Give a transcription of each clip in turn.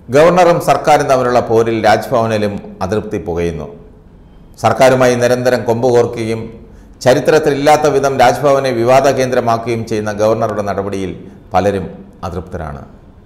ഗവർണറും സർക്കാരും തമ്മിലുള്ള പോരിൽ രാജ്ഭവനിലും അതൃപ്തി പുകയുന്നു സർക്കാരുമായി നിരന്തരം കൊമ്പുകോർക്കുകയും ചരിത്രത്തിലില്ലാത്ത വിധം രാജ്ഭവനെ വിവാദ കേന്ദ്രമാക്കുകയും ചെയ്യുന്ന ഗവർണറുടെ നടപടിയിൽ പലരും അതൃപ്തരാണ്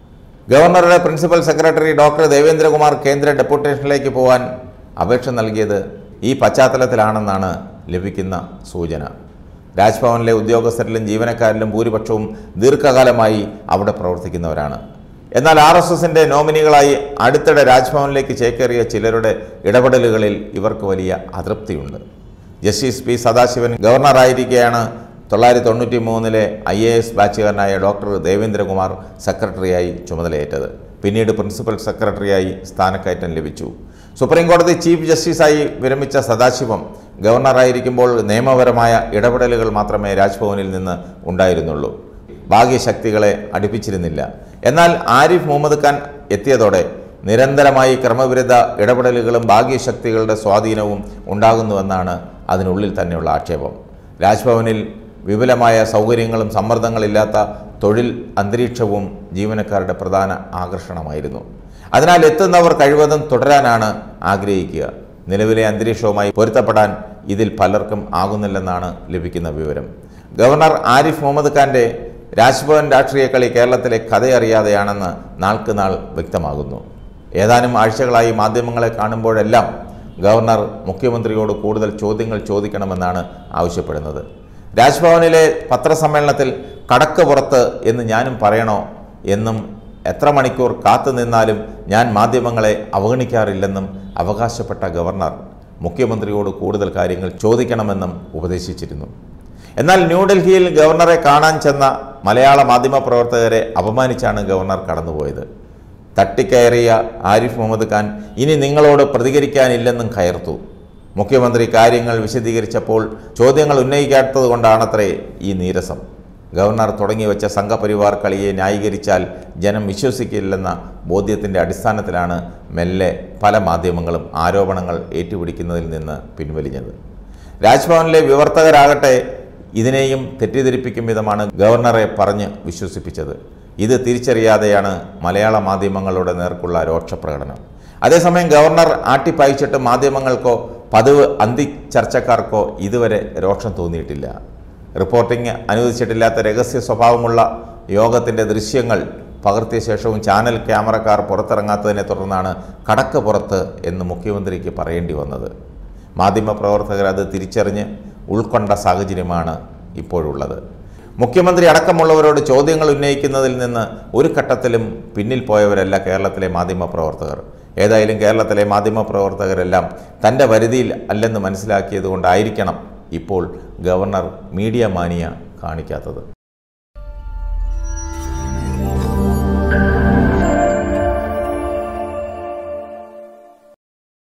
ഗവർണറുടെ പ്രിൻസിപ്പൽ സെക്രട്ടറി ഡോക്ടർ ദേവേന്ദ്രകുമാർ കേന്ദ്ര ഡെപ്യൂട്ടേഷനിലേക്ക് പോകാൻ അപേക്ഷ നൽകിയത് ഈ പശ്ചാത്തലത്തിലാണെന്നാണ് ലഭിക്കുന്ന സൂചന രാജ്ഭവനിലെ ഉദ്യോഗസ്ഥരിലും ജീവനക്കാരിലും ഭൂരിപക്ഷവും ദീർഘകാലമായി അവിടെ പ്രവർത്തിക്കുന്നവരാണ് എന്നാൽ ആർ എസ് എസിൻ്റെ നോമിനികളായി അടുത്തിടെ രാജ്ഭവനിലേക്ക് ചേക്കേറിയ ചിലരുടെ ഇടപെടലുകളിൽ ഇവർക്ക് വലിയ അതൃപ്തിയുണ്ട് ജസ്റ്റിസ് പി സദാശിവൻ ഗവർണറായിരിക്കെയാണ് തൊള്ളായിരത്തി തൊണ്ണൂറ്റി മൂന്നിലെ ഐ എ എസ് ബാച്ചുകാരനായ ഡോക്ടർ ദേവേന്ദ്രകുമാർ സെക്രട്ടറിയായി ചുമതലയേറ്റത് പിന്നീട് പ്രിൻസിപ്പൽ സെക്രട്ടറിയായി സ്ഥാനക്കയറ്റം ലഭിച്ചു സുപ്രീം കോടതി ചീഫ് ജസ്റ്റിസായി വിരമിച്ച സദാശിവം ഗവർണറായിരിക്കുമ്പോൾ നിയമപരമായ ഇടപെടലുകൾ മാത്രമേ രാജ്ഭവനിൽ നിന്ന് ഉണ്ടായിരുന്നുള്ളൂ ഭാഗ്യശക്തികളെ അടുപ്പിച്ചിരുന്നില്ല എന്നാൽ ആരിഫ് മുഹമ്മദ് ഖാൻ എത്തിയതോടെ നിരന്തരമായി ക്രമവിരുദ്ധ ഇടപെടലുകളും ഭാഗ്യശക്തികളുടെ സ്വാധീനവും ഉണ്ടാകുന്നുവെന്നാണ് അതിനുള്ളിൽ തന്നെയുള്ള ആക്ഷേപം രാജ്ഭവനിൽ വിപുലമായ സൗകര്യങ്ങളും സമ്മർദ്ദങ്ങളില്ലാത്ത തൊഴിൽ അന്തരീക്ഷവും ജീവനക്കാരുടെ പ്രധാന ആകർഷണമായിരുന്നു അതിനാൽ എത്തുന്നവർ കഴിവതും തുടരാനാണ് ആഗ്രഹിക്കുക നിലവിലെ അന്തരീക്ഷവുമായി പൊരുത്തപ്പെടാൻ ഇതിൽ പലർക്കും ആകുന്നില്ലെന്നാണ് ലഭിക്കുന്ന വിവരം ഗവർണർ ആരിഫ് മുഹമ്മദ് ഖാന്റെ രാജ്ഭവൻ രാഷ്ട്രീയ കളി കേരളത്തിലെ കഥയറിയാതെയാണെന്ന് നാൾക്ക് നാൾ വ്യക്തമാകുന്നു ഏതാനും ആഴ്ചകളായി മാധ്യമങ്ങളെ കാണുമ്പോഴെല്ലാം ഗവർണർ മുഖ്യമന്ത്രിയോട് കൂടുതൽ ചോദ്യങ്ങൾ ചോദിക്കണമെന്നാണ് ആവശ്യപ്പെടുന്നത് രാജ്ഭവനിലെ പത്രസമ്മേളനത്തിൽ കടക്ക് പുറത്ത് എന്ന് ഞാനും പറയണോ എന്നും എത്ര മണിക്കൂർ കാത്തു നിന്നാലും ഞാൻ മാധ്യമങ്ങളെ അവഗണിക്കാറില്ലെന്നും അവകാശപ്പെട്ട ഗവർണർ മുഖ്യമന്ത്രിയോട് കൂടുതൽ കാര്യങ്ങൾ ചോദിക്കണമെന്നും ഉപദേശിച്ചിരുന്നു എന്നാൽ ന്യൂഡൽഹിയിൽ ഗവർണറെ കാണാൻ ചെന്ന മലയാള മാധ്യമപ്രവർത്തകരെ അപമാനിച്ചാണ് ഗവർണർ കടന്നുപോയത് തട്ടിക്കയറിയ ആരിഫ് മുഹമ്മദ് ഖാൻ ഇനി നിങ്ങളോട് പ്രതികരിക്കാനില്ലെന്നും കയർത്തു മുഖ്യമന്ത്രി കാര്യങ്ങൾ വിശദീകരിച്ചപ്പോൾ ചോദ്യങ്ങൾ ഉന്നയിക്കാത്തത് കൊണ്ടാണത്രേ ഈ നീരസം ഗവർണർ തുടങ്ങിവെച്ച സംഘപരിവാർ കളിയെ ന്യായീകരിച്ചാൽ ജനം വിശ്വസിക്കില്ലെന്ന ബോധ്യത്തിൻ്റെ അടിസ്ഥാനത്തിലാണ് മെല്ലെ പല മാധ്യമങ്ങളും ആരോപണങ്ങൾ ഏറ്റുപിടിക്കുന്നതിൽ നിന്ന് പിൻവലിഞ്ഞത് രാജ്ഭവനിലെ വിവർത്തകരാകട്ടെ ഇതിനെയും തെറ്റിദ്ധരിപ്പിക്കും വിധമാണ് ഗവർണറെ പറഞ്ഞ് വിശ്വസിപ്പിച്ചത് ഇത് തിരിച്ചറിയാതെയാണ് മലയാള മാധ്യമങ്ങളുടെ നേർക്കുള്ള രോക്ഷപ്രകടനം അതേസമയം ഗവർണർ ആട്ടിപ്പായിച്ചിട്ട് മാധ്യമങ്ങൾക്കോ പതിവ് അന്തി ചർച്ചക്കാർക്കോ ഇതുവരെ രോക്ഷം തോന്നിയിട്ടില്ല റിപ്പോർട്ടിംഗ് അനുവദിച്ചിട്ടില്ലാത്ത രഹസ്യ സ്വഭാവമുള്ള യോഗത്തിൻ്റെ ദൃശ്യങ്ങൾ പകർത്തിയ ശേഷവും ചാനൽ ക്യാമറക്കാർ പുറത്തിറങ്ങാത്തതിനെ തുടർന്നാണ് കടക്ക് പുറത്ത് എന്ന് മുഖ്യമന്ത്രിക്ക് പറയേണ്ടി വന്നത് മാധ്യമപ്രവർത്തകർ അത് തിരിച്ചറിഞ്ഞ് ഉൾക്കൊണ്ട സാഹചര്യമാണ് ഇപ്പോഴുള്ളത് മുഖ്യമന്ത്രി അടക്കമുള്ളവരോട് ചോദ്യങ്ങൾ ഉന്നയിക്കുന്നതിൽ നിന്ന് ഒരു ഘട്ടത്തിലും പിന്നിൽ പോയവരല്ല കേരളത്തിലെ മാധ്യമപ്രവർത്തകർ ഏതായാലും കേരളത്തിലെ മാധ്യമപ്രവർത്തകരെല്ലാം തൻ്റെ പരിധിയിൽ അല്ലെന്ന് മനസ്സിലാക്കിയത് കൊണ്ടായിരിക്കണം ഇപ്പോൾ ഗവർണർ മീഡിയ മാനിയ കാണിക്കാത്തത്